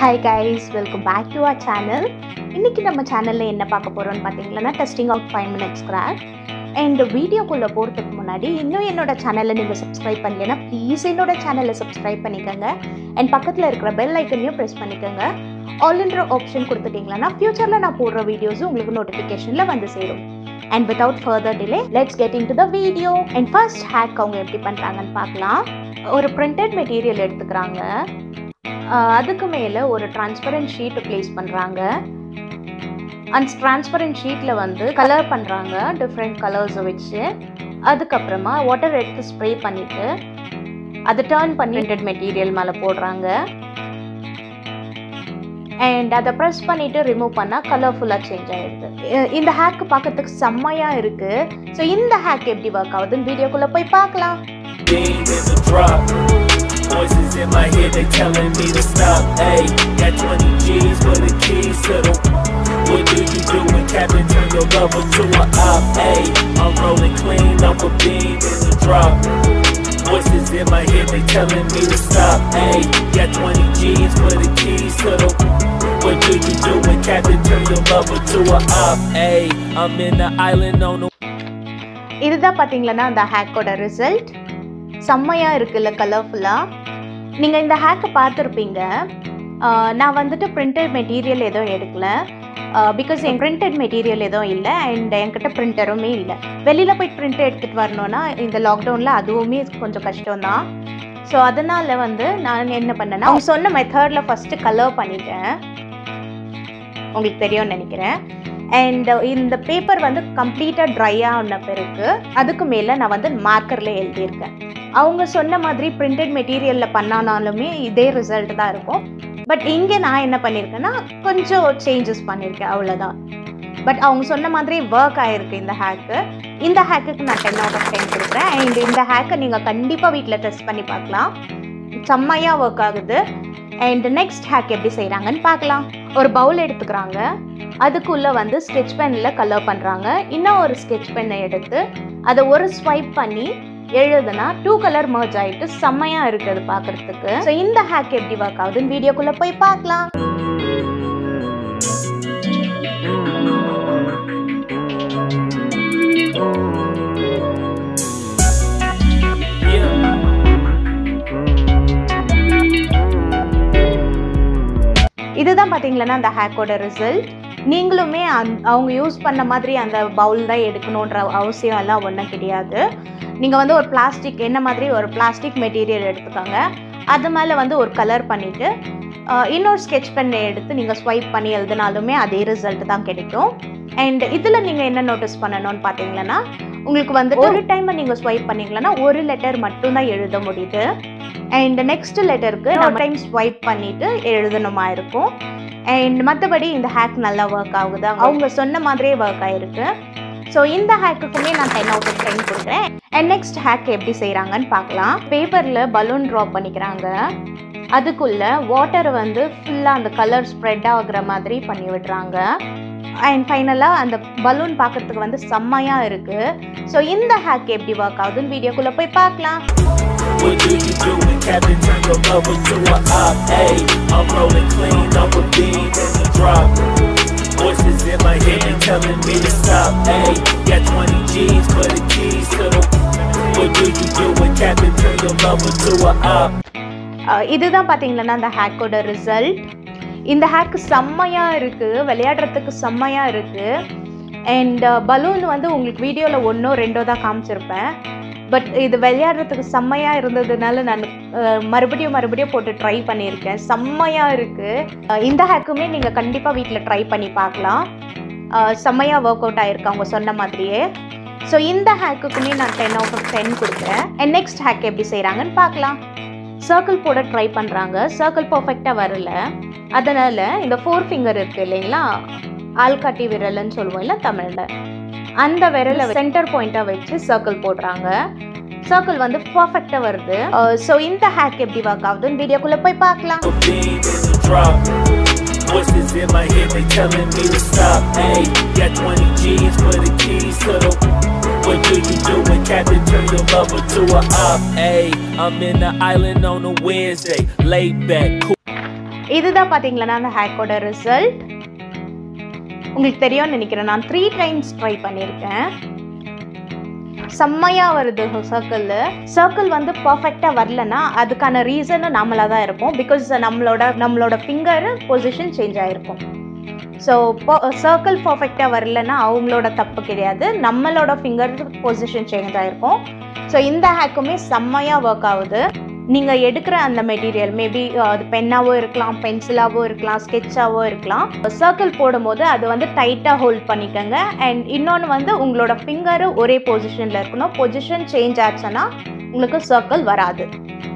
Hi guys welcome back to our channel இன்னைக்கு நம்ம சேனலில் என்ன பார்க்க போகிறோம்னு பார்த்தீங்கன்னா testing out five minutes crack and வீடியோக்குள்ளே போகிறதுக்கு முன்னாடி இன்னும் என்னோட சேனலை நீங்கள் சப்ஸ்கிரைப் பண்ணலைன்னா ப்ளீஸ் என்னோட சேனலை சப்ஸ்கிரைப் பண்ணிக்கோங்க அண்ட் பக்கத்தில் இருக்கிற பெல் ஐக்கனையும் ப்ரெஸ் பண்ணிக்கோங்க ஆல்ன்ற ஆப்ஷன் கொடுத்துட்டிங்களா ஃப்யூச்சரில் நான் போடுற வீடியோஸும் உங்களுக்கு நோட்டிஃபிகேஷனில் வந்து சேரும் and without further delay let's get in to the video and first hack அவங்க எப்படி பண்ணுறாங்கன்னு பார்க்கலாம் ஒரு பிரிண்டட் மெட்டீரியல் எடுத்துக்கிறாங்க ஆஹ் அதுக்கு மேலே ஒரு டிரான்ஸ்பரண்ட் ஷீட் ப்ளேஸ் பண்ணுறாங்க அந்த டிரான்ஸ்பரண்ட் ஷீட்டில் வந்து கலர் பண்ணுறாங்க டிஃப்ரெண்ட் கலர்ஸை வச்சு அதுக்கப்புறமா வாட்டர் எடுத்து ஸ்ப்ரே பண்ணிவிட்டு அதை டேர்ன் பண்ணி printed மெட்டீரியல் மேலே போடுறாங்க அண்ட் அதை ப்ரெஸ் பண்ணிவிட்டு ரிமூவ் பண்ணால் கலர்ஃபுல்லாக சேஞ்ச் ஆகிடுது இ- இந்த ஹேக்கு பார்க்கறதுக்கு செம்மையாக இருக்குது ஸோ இந்த ஹேக் எப்படி ஒர்க் ஆகுதுன்னு வீடியோக்குள்ளே போய் பார்க்கலாம் beam in the drop. Voices in my head, they telling me to stop. Hey, got 20 G's for the keys to the. What do you do when Captain turn your lover to a op? Hey, I'm rolling clean off a beam in the drop. Voices in my head, they telling me to stop. Hey, got 20 G's for the keys to the. What do you do when Captain turn your lover to a op? Hey, I'm in the island on the. இதுதான் பார்த்தீங்களன்னா அந்த ஹேக்கோட result செம்மையாக இருக்குல்ல கலர்ஃபுல்லாக நீங்கள் இந்த ஹேக்கை பார்த்துருப்பீங்க ஆஹ் நான் வந்துட்டு பிரிண்டட் மெட்டீரியல் எதுவும் எடுக்கல பிகாஸ் என் பிரிண்டட் மெட்டீரியல் எதுவும் இல்லை அண்ட் என்கிட்ட பிரிண்டருமே இல்லை வெளியில் போய் பிரிண்ட் எடுத்துகிட்டு வரணும்னா இந்த லாக்டவுனில் அதுவுமே கொஞ்சம் கஷ்டம்தான் ஸோ அதனால் வந்து நான் என்ன பண்ணேன்னா அவங்க சொன்ன மெத்தடில் ஃபஸ்ட்டு கலர் பண்ணிட்டேன் உங்களுக்கு தெரியும்னு நினைக்கிறேன் அண்ட் இந்த பேப்பர் வந்து கம்ப்ளீட்டாக ட்ரை ஆன பிறகு அதுக்கு மேலே நான் வந்து மார்க்கரில் எழுதியிருக்கேன் அவங்க சொன்ன மாதிரி பிரிண்டட் மெட்டீரியலில் பண்ணானாலுமே இதே ரிசல்ட் தான் இருக்கும் பட் இங்கே நான் என்ன பண்ணியிருக்கேன்னா கொஞ்சம் சேஞ்சஸ் பண்ணியிருக்கேன் அவ்வளோதான் பட் அவங்க சொன்ன மாதிரி ஒர்க் ஆயிருக்கு இந்த ஹேக்கு இந்த ஹேக்குக்கு நான் டென் அவுட் ஆஃப் டென் கொடுக்குறேன் அண்ட் இந்த ஹேக்கை நீங்கள் கண்டிப்பாக வீட்டில் டெஸ்ட் பண்ணி பார்க்கலாம் செம்மையாக ஒர்க் ஆகுது அண்ட் நெக்ஸ்ட் ஹேக் எப்படி செய்கிறாங்கன்னு பார்க்கலாம் ஒரு பவுல் எடுத்துக்கிறாங்க அதுக்குள்ளே வந்து ஸ்கெட்ச் பெனில் கலர் பண்ணுறாங்க இன்னும் ஒரு ஸ்கெட்ச் பென்னை எடுத்து அதை ஒரு ஸ்வைப் பண்ணி எழுதுனா டூ கலர் மர்ஜ் ஆகிட்டு செம்மையாக இருக்குது பார்க்குறதுக்கு ஸோ இந்த ஹேக் எப்படி ஒர்க் ஆகுதுன்னு வீடியோக்குள்ளே போய் பார்க்கலாம் Yeah. இதுதான் பார்த்தீங்களன்னா அந்த ஹேக்கோட ரிசல்ட் நீங்களுமே அந் அவங்க யூஸ் பண்ண மாதிரி அந்த பவுல் தான் எடுக்கணுன்ற அவசியம் எல்லாம் ஒன்றும் கிடையாது நீங்கள் வந்து ஒரு பிளாஸ்டிக் என்ன மாதிரி ஒரு பிளாஸ்டிக் மெட்டீரியல் எடுத்துக்கோங்க அது மேலே வந்து ஒரு கலர் பண்ணிவிட்டு இன்னொரு ஸ்கெட்ச் பென் எடுத்து நீங்கள் ஸ்வைப் பண்ணி எழுதினாலுமே அதே ரிசல்ட் தான் கிடைக்கும் அண்ட் இதில் நீங்கள் என்ன நோட்டீஸ் பண்ணணும்னு பார்த்தீங்கன்னா உங்களுக்கு வந்து ஒரு டைம் நீங்கள் ஸ்வைப் பண்ணீங்கன்னா ஒரு லெட்டர் மட்டும்தான் எழுத முடியுது அண்ட் நெக்ஸ்ட் லெட்டருக்கு நம்ம டைம் ஸ்வைப் பண்ணிட்டு எழுதணுமா இருக்கும் அண்ட் மற்றபடி இந்த ஹேக் நல்லா ஒர்க் ஆகுது அவங்க சொன்ன மாதிரியே ஒர்க் ஆயிருக்கு ஸோ இந்த ஹேக்குக்குமே நான் டென் அவுட் ஆஃப் டென் கொடுக்குறேன் அண்ட் நெக்ஸ்ட் ஹேக் எப்படி செய்கிறாங்கன்னு பார்க்கலாம் பேப்பரில் பலூன் ட்ராப் பண்ணிக்கிறாங்க அதுக்குள்ள வாட்டர் வந்து ஃபுல்லாக அந்த கலர் ஸ்ப்ரெட் ஆகுற மாதிரி பண்ணி விடுறாங்க அண்ட் ஃபைனலாக அந்த பலூன் பார்க்கறதுக்கு வந்து செம்மையாக இருக்குது ஸோ இந்த ஹேக் எப்படி ஒர்க் ஆகுதுன்னு வீடியோக்குள்ளே போய் பார்க்கலாம் What do you do when Captain turn your lover to a op? Hey, I'm rolling clean off a beam in the drop. Voices in my head they telling me to stop. Hey, got 20 G's for the keys to the. What do you do when Captain turn your lover to a op? அஹ் இதுதான் பார்த்தீங்கன்னா அந்த ஹேக்கோட result இந்த hack செம்மையாக இருக்குது விளையாடுறதுக்கு செம்மையாக இருக்குது and balloon வந்து உங்களுக்கு வீடியோவில் ஒன்றோ ரெண்டோ தான் காமிச்சிருப்பேன் பட் இது விளையாடுறதுக்கு செம்மையாக இருந்ததுனால நான் அஹ், மறுபடியும் மறுபடியும் போட்டு ட்ரை பண்ணியிருக்கேன் செம்மையாக இருக்குது இந்த ஹேக்குமே நீங்கள் கண்டிப்பாக வீட்டில் ட்ரை பண்ணி பார்க்கலாம் அஹ், செம்மையாக ஒர்க் அவுட் ஆயிருக்கு அவங்க சொன்ன மாதிரியே ஸோ இந்த ஹேக்குக்குமே நான் டென் அவுட் ஆஃப் டென் கொடுக்குறேன் அண்ட் நெக்ஸ்ட் ஹேக் எப்படி செய்கிறாங்கன்னு பார்க்கலாம் சர்க்கிள் போட ட்ரை பண்ணுறாங்க சர்க்கிள் பர்ஃபெக்டாக வரல அதனால் இந்த ஃபோர் ஃபிங்கர் இருக்குது இல்லைங்களா ஆள்காட்டி விரல்னு சொல்லுவோம் இல்லை தமிழில் அந்த விரலை சென்டர் பாயிண்ட்டாக வச்சு சர்க்கிள் போடுறாங்க சர்க்கிள் வந்து பர்ஃபெக்டாக வருது ஸோ இந்த ஹேக் எப்படி ஒர்க் ஆகுதுன்னு வீடியோக்குள்ளே போய் பார்க்கலாம் A beam in the drop. Voices in my head they telling me to stop. Hey, got 20 G's for the keys to the. What do you do when Captain turn your lover to a op? Hey, I'm in the island on a Wednesday, laid back, cool. இதுதான் பார்த்தீங்களா அந்த ஹேக்கோட result உங்களுக்கு தெரியும்னு நினைக்கிறேன் நான் three times try பண்ணியிருக்கேன் செம்மையாக வருது சர்க்கிள் சர்க்கிள் வந்து பர்ஃபெக்டாக வரலன்னா அதுக்கான ரீசனும் நம்மளாக தான் இருக்கும் பிகாஸ் நம்மளோட நம்மளோட ஃபிங்கர் பொசிஷன் சேஞ்ச் ஆகிருக்கும் ஸோ சர்க்கிள் பர்ஃபெக்டாக வரலன்னா அவங்களோட தப்பு கிடையாது நம்மளோட ஃபிங்கர் பொசிஷன் சேஞ்ச் ஆகிருக்கும் ஸோ இந்த ஹேக்குமே செம்மையாக ஒர்க் ஆகுது நீங்கள் எடுக்கிற அந்த மெட்டீரியல் மேபி அது பென்னாவோ இருக்கலாம் பென்சிலாவோ இருக்கலாம் ஸ்கெட்சாவோ இருக்கலாம் சர்க்கிள் போடும்போது அது வந்து டைட்டாக ஹோல்ட் பண்ணிக்கோங்க அண்ட் இன்னொன்று வந்து உங்களோட ஃபிங்கரு ஒரே பொசிஷனில் இருக்கணும் பொசிஷன் சேஞ்ச் ஆச்சுன்னா உங்களுக்கு சர்க்கிள் வராது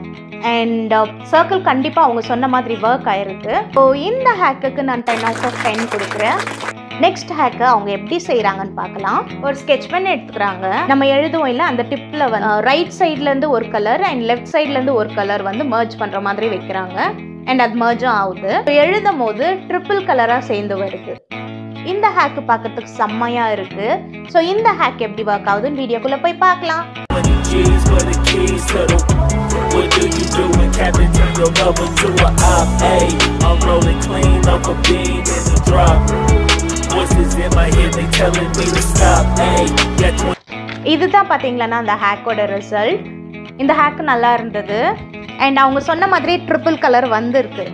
அண்ட் சர்க்கிள் கண்டிப்பாக அவங்க சொன்ன மாதிரி ஒர்க் ஆயிருக்கு ஸோ இந்த ஹேக்குக்கு நான் டென் அவுட் ஆஃப் டென் கொடுக்குறேன் நெக்ஸ்ட் ஹேக்கு அவங்க எப்படி செய்கிறாங்கன்னு பார்க்கலாம் ஒரு ஸ்கெட்ச் பென் எடுத்துக்கிறாங்க நம்ம எழுதுவோம் இல்லை அந்த டிப்பில் வந்து ரைட் சைட்லேருந்து ஒரு கலர் அண்ட் லெஃப்ட் சைட்லேருந்து ஒரு கலர் வந்து மர்ஜ் பண்ணுற மாதிரி வைக்கிறாங்க அண்ட் அது மர்ஜும் ஆகுது எழுதும் போது ட்ரிபிள் கலராக சேர்ந்து வருது இந்த ஹேக்கு பார்க்கறதுக்கு செம்மையாக இருக்கு ஸோ இந்த ஹேக் எப்படி ஒர்க் ஆகுதுன்னு வீடியோக்குள்ளே போய் பார்க்கலாம் 20 G's for the keys to the. What do you do when Captain turn your lover to a op? Ayy, I'm rolling clean off a beam in the drop. Voices in my head, they telling me to stop. Ayy, got 20 இதுதான் பார்த்தீங்களா அந்த ஹேக்கோட result இந்த hack நல்லா இருந்தது and அவங்க சொன்ன மாதிரி triple colour வந்திருக்கு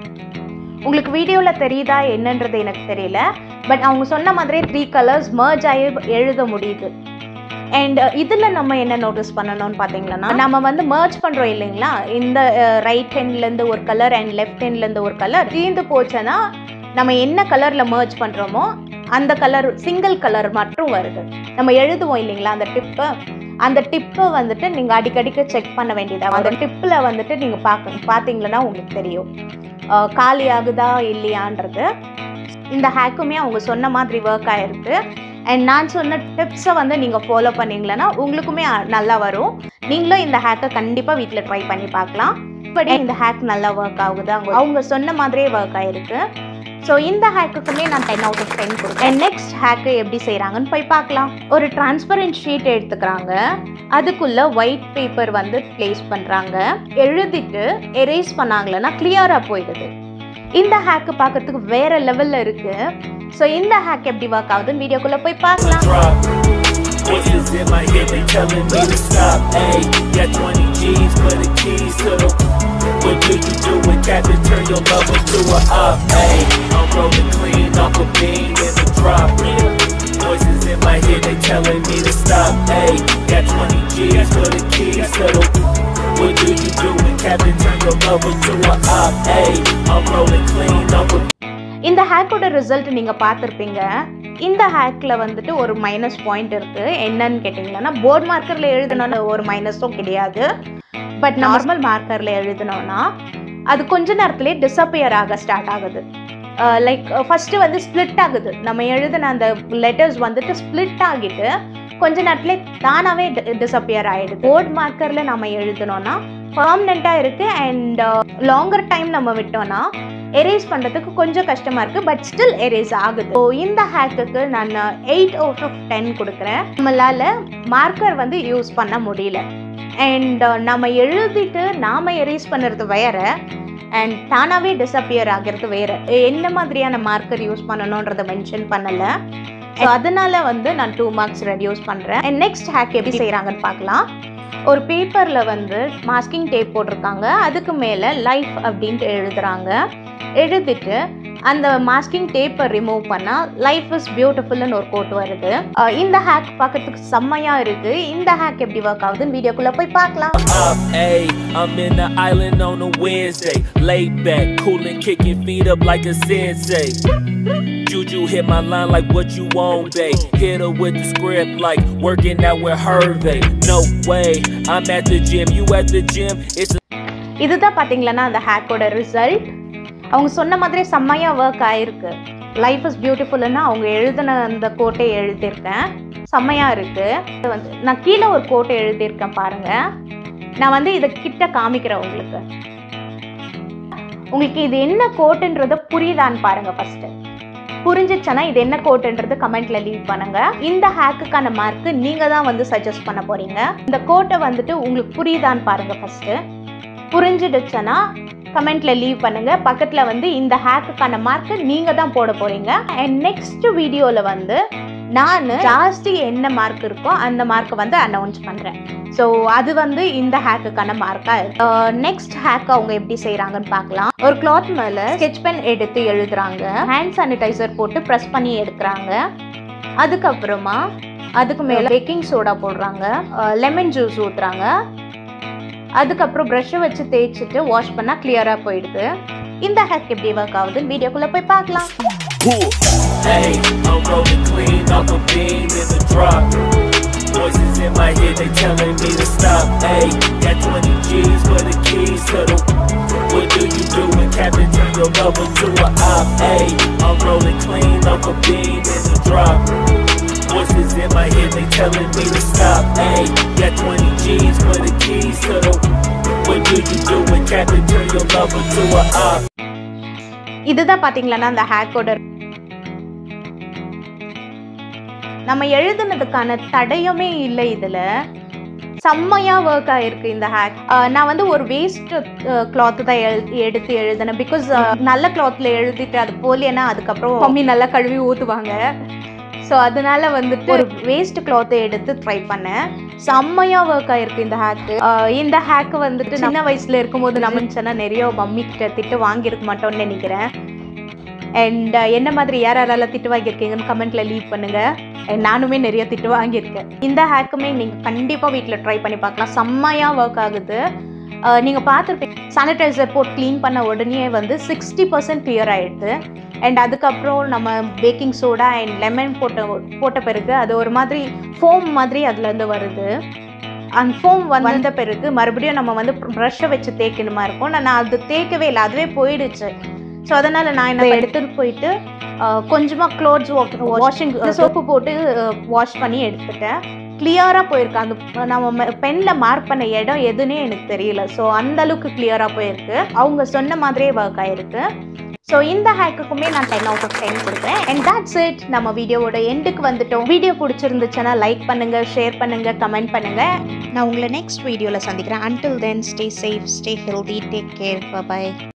உங்களுக்கு வீடியோவில் தெரியுதா என்னன்றது எனக்கு தெரியல பட் அவங்க சொன்ன மாதிரி த்ரீ கலர்ஸ் மர்ஜ் ஆகி எழுத முடியுது அண்ட் இதில் நம்ம என்ன நோட்டீஸ் பண்ணணும்னு பார்த்தீங்கன்னா நம்ம வந்து மர்ஜ் பண்ணுறோம் இல்லைங்களா இந்த ரைட் ஹேண்ட்லேருந்து ஒரு கலர் அண்ட் லெஃப்ட் ஹேண்ட்லேருந்து ஒரு கலர் தீர்ந்து போச்சுன்னா நம்ம என்ன கலரில் மர்ஜ் பண்ணுறோமோ அந்த கலர் சிங்கிள் கலர் மட்டும் வருது நம்ம எழுதுவோம் இல்லைங்களா அந்த டிப்பு அந்த டிப்பை வந்துட்டு நீங்கள் அடிக்கடிக்க செக் பண்ண வேண்டியதாக அந்த டிப்பில் வந்துட்டு நீங்கள் பார்க்க பார்த்தீங்கன்னா உங்களுக்கு தெரியும் அஹ் காலி ஆகுதா இல்லையான்றது இந்த ஹேக்குமே அவங்க சொன்ன மாதிரி ஒர்க் ஆயிருக்கு அண்ட் நான் சொன்ன டிப்ஸை வந்து நீங்கள் ஃபாலோ பண்ணீங்களன்னா உங்களுக்குமே அ- நல்லா வரும் நீங்களும் இந்த ஹேக்கை கண்டிப்பாக வீட்டில் ட்ரை பண்ணி பார்க்கலாம் பட் இந்த ஹேக் நல்லா ஒர்க் ஆகுது அவங்க அவங்க சொன்ன மாதிரியே ஒர்க் ஆயிருக்கு ஸோ இந்த ஹேக்குக்குமே நான் டென் அவுட் ஆஃப் டென் கொடுத்தேன் நெக்ஸ்ட் ஹேக்கு எப்படி செய்கிறாங்கன்னு போய் பார்க்கலாம் ஒரு டிரான்ஸ்பரண்ட் ஷீட் எடுத்துக்கிறாங்க அதுக்குள்ள ஒயிட் பேப்பர் வந்து ப்ளேஸ் பண்ணுறாங்க எழுதிட்டு எரேஸ் பண்ணாங்களன்னா கிளியராக போயிடுது இந்த ஹேக்கு பார்க்கறதுக்கு வேற லெவலில் இருக்கு ஸோ இந்த ஹேக் எப்படி ஒர்க் ஆகுதுன்னு வீடியோக்குள்ளே போய் பார்க்கலாம் drop. Voices in my head, they telling me to stop. Ayy, got 20 G's for the keys to the. What do you do when Captain turn your lover to a op? Ayy, I'm rolling clean off a beam in the drop. Voices in my head, they telling me to stop. Ayy, got 20 G's for the keys to the. What do you do when Captain turn your lover to a op? Ayy, I'm rolling clean off a இந்த ஹேக்கோட result நீங்கள் பார்த்துருப்பீங்க இந்த ஹேக்கில் வந்துட்டு ஒரு minus point இருக்குது என்னன்னு கேட்டிங்கன்னா board மார்க்கரில் எழுதணும்னு ஒரு மைனஸும் கிடையாது பட் நார்மல் மார்க்கரில் எழுதணும்னா அது கொஞ்ச நேரத்துலேயே டிஸப்பியர் ஆக ஸ்டார்ட் ஆகுது லைக் ஃபஸ்ட்டு வந்து ஸ்ப்ளிட் ஆகுது நம்ம எழுதின அந்த லெட்டர்ஸ் வந்துட்டு ஸ்ப்ளிட் ஆகிட்டு கொஞ்ச நேரத்துலேயே தானாகவே டிஸப்பியர் ஆகிடுது போர்ட் மார்க்கரில் நம்ம எழுதணும்னா பர்மனெண்ட்டாக இருக்குது அண்ட் லாங்கர் டைம் நம்ம விட்டோம்னா எரேஸ் பண்ணுறதுக்கு கொஞ்சம் கஷ்டமாக இருக்குது பட் ஸ்டில் எரேஸ் ஆகுது ஸோ இந்த ஹேக்குக்கு நான் எயிட் அவுட் ஆஃப் டென் கொடுக்குறேன் நம்மளால் மார்க்கர் வந்து யூஸ் பண்ண முடியல அண்ட் நம்ம எழுதிட்டு நாம் எரேஸ் பண்ணுறது வேற அண்ட் தானாகவே டிஸப்பியர் ஆகிறது வேற என்ன மாதிரியான மார்க்கர் யூஸ் பண்ணணுன்றதை மென்ஷன் பண்ணலை ஸோ அதனால வந்து நான் டூ மார்க்ஸ் ரெடியூஸ் பண்ணுறேன் அண்ட் நெக்ஸ்ட் ஹேக் எப்படி செய்கிறாங்கன்னு பார்க்கலாம் ஒரு பேப்பரில் வந்து மாஸ்கிங் டேப் போட்டிருக்காங்க அதுக்கு மேலே லைஃப் அப்படின்ட்டு எழுதுறாங்க எழுதிட்டு அந்த மாஸ்கிங் டேப்பை ரிமூவ் பண்ணால் லைஃப் இஸ் பியூட்டிஃபுல்னு ஒரு கோட் வருது அஹ் இந்த ஹேக் பார்க்கறதுக்கு செம்மையாக இருக்குது இந்த ஹேக் எப்படி ஒர்க் ஆகுதுன்னு வீடியோக்குள்ளே போய் பார்க்கலாம் up, ayy. I'm in the island on a Wednesday. Laid back, coolin', kicking feet up like a sensei. Juju hit my line like what you want, babe. Hit her with the script like working out with Hervey. No way, I'm at the gym, you at the gym. It's a இதுதான் பார்த்தீங்களன்னா அந்த ஹேக்கோட result அவங்க சொன்ன மாதிரி செம்மையாக work ஆயிருக்கு life is பியூட்டிஃபுல்லுன்னு அவங்க எழுதின அந்த கோட்டை எழுதியிருக்கேன் செம்மையாக இருக்குது இது வந்து நான் கீழே ஒரு கோட்டை எழுதியிருக்கேன் பாருங்கள் நான் வந்து இதை கிட்ட காமிக்கிறேன் உங்களுக்கு உங்களுக்கு இது என்ன கோட்டுன்றது புரியுதான்னு பாருங்க ஃபர்ஸ்ட் புரிஞ்சிச்சுன்னா இது என்ன கோட்டுன்றது கமெண்ட்ல லீவ் பண்ணுங்க இந்த ஹேக்குக்கான மார்க் நீங்க தான் வந்து சஜஸ்ட் பண்ண போறீங்க இந்த கோட்டை வந்துட்டு உங்களுக்கு புரியுதான்னு பாருங்க ஃபர்ஸ்ட் புரிஞ்சிடுச்சுன்னா கமெண்ட்ல லீவ் பண்ணுங்க பக்கத்துல வந்து இந்த ஹேக்குக்கான மார்க் நீங்க தான் போட போறீங்க அண்ட் நெக்ஸ்ட் வீடியோல வந்து நான் ஜாஸ்தி என்ன மார்க் இருக்கோ அந்த மார்க்கை வந்து அனௌன்ஸ் பண்றேன் ஸோ அது வந்து இந்த ஹேக்குக்கான மார்க்கா நெக்ஸ்ட் ஹேக் அவங்க எப்படி செய்றாங்கன்னு பார்க்கலாம் ஒரு கிளாத் மேல ஸ்கெட்ச் பென் எடுத்து எழுதுறாங்க ஹேண்ட் சானிடைசர் போட்டு ப்ரெஸ் பண்ணி எடுக்கிறாங்க அதுக்கப்புறமா அதுக்கு மேல பேக்கிங் சோடா போடுறாங்க லெமன் ஜூஸ் ஊத்துறாங்க அதுக்கப்புறம் ப்ரஷ்ஷை வச்சு தேய்ச்சிட்டு வாஷ் பண்ணா கிளியரா போயிடுது இந்த ஹேக் எப்படி ஒர்க் ஆகுதுன்னு வீடியோக்குள்ள போய் பார்க்கலாம் Hey, I'm rolling clean off a beam in the drop. Voices in my head, they telling me to stop. Hey, got 20 G's for the keys to the. What do you do when Captain turn your lover to a op? Hey, I'm rolling clean off a beam in the drop. Voices in my head, they telling me to stop. Hey, got 20 G's for the keys to the. What do you do when Captain turn your lover to a op? இதுதான் பாத்தீங்களா அந்த ஹேக்கோட நம்ம எழுதுனதுக்கான தடயமே இல்லை இதுல செம்மையா work ஆயிருக்கு இந்த hack நான் வந்து ஒரு வேஸ்ட் கிளாத் தான் எழு- எடுத்து எழுதினேன் பிகாஸ் நல்ல கிளாத்ல எழுதிட்டு அது போலியன்னா அதுக்கப்புறம் மம்மி நல்லா கழுவி ஊத்துவாங்க ஸோ அதனால வந்துட்டு ஒரு வேஸ்ட் கிளாத்தை எடுத்து ட்ரை பண்ணேன் செம்மையா ஒர்க் ஆயிருக்கு இந்த ஹேக்கு இந்த ஹேக் வந்துட்டு சின்ன வயசுல இருக்கும்போது நம்ம சொன்னா நிறைய மம்மி கிட்ட திட்டு வாங்கியிருக்க மாட்டோம்னு நினைக்கிறேன் அண்ட் என்ன மாதிரி யார் யாரெல்லாம் திட்டு வாங்கியிருக்கீங்கன்னு கமெண்ட்ல லீவ் பண்ணுங்க And நானுமே நிறைய திட்டு வாங்கியிருக்கேன் இந்த ஹேக்குமே நீங்க கண்டிப்பா வீட்டில் ட்ரை பண்ணி பார்க்கலாம் செம்மையா ஒர்க் ஆகுது அஹ் நீங்க பார்த்துருப்பீங்க சானிடைசர் போட்டு க்ளீன் பண்ண உடனே வந்து சிக்ஸ்டி பர்சன்ட் கிளியர் ஆயிடுது அண்ட் அதுக்கப்புறம் நம்ம பேக்கிங் சோடா அண்ட் லெமன் போட்ட போட்ட பிறகு அது ஒரு மாதிரி ஃபோம் மாதிரி அதுலேருந்து வருது அந்த ஃபோம் வந்த பிறகு மறுபடியும் நம்ம வந்து ப்ரஷ்ஷை வச்சு தேய்க்கணுமா இருக்கும் நான் அது தேய்க்கவே இல்லை அதுவே போயிடுச்சு ஸோ அதனால் நான் என்ன எடுத்துகிட்டு போயிட்டு அஹ், கொஞ்சமா க்ளோத்ஸ் வாஷிங் சோப்பு போட்டு வாஷ் பண்ணி எடுத்துட்டேன் கிளியராக போயிருக்கு அந்த நம்ம பெனில் மார்க் பண்ண இடம் எதுன்னே எனக்கு தெரியல ஸோ அந்த அளவுக்கு கிளியராக போயிருக்கு அவங்க சொன்ன மாதிரியே ஒர்க் ஆயிருக்கு ஸோ இந்த ஹேக்குக்குமே நான் டென் அவுட் ஆஃப் டென் கொடுக்குறேன் அண்ட் that's it நம்ம வீடியோவோட எண்டுக்கு வந்துட்டோம் வீடியோ பிடிச்சிருந்துச்சுன்னா லைக் பண்ணுங்க ஷேர் பண்ணுங்க கமெண்ட் பண்ணுங்க நான் உங்களை நெக்ஸ்ட் வீடியோவில் சந்திக்கிறேன் until then stay safe stay healthy take care bye bye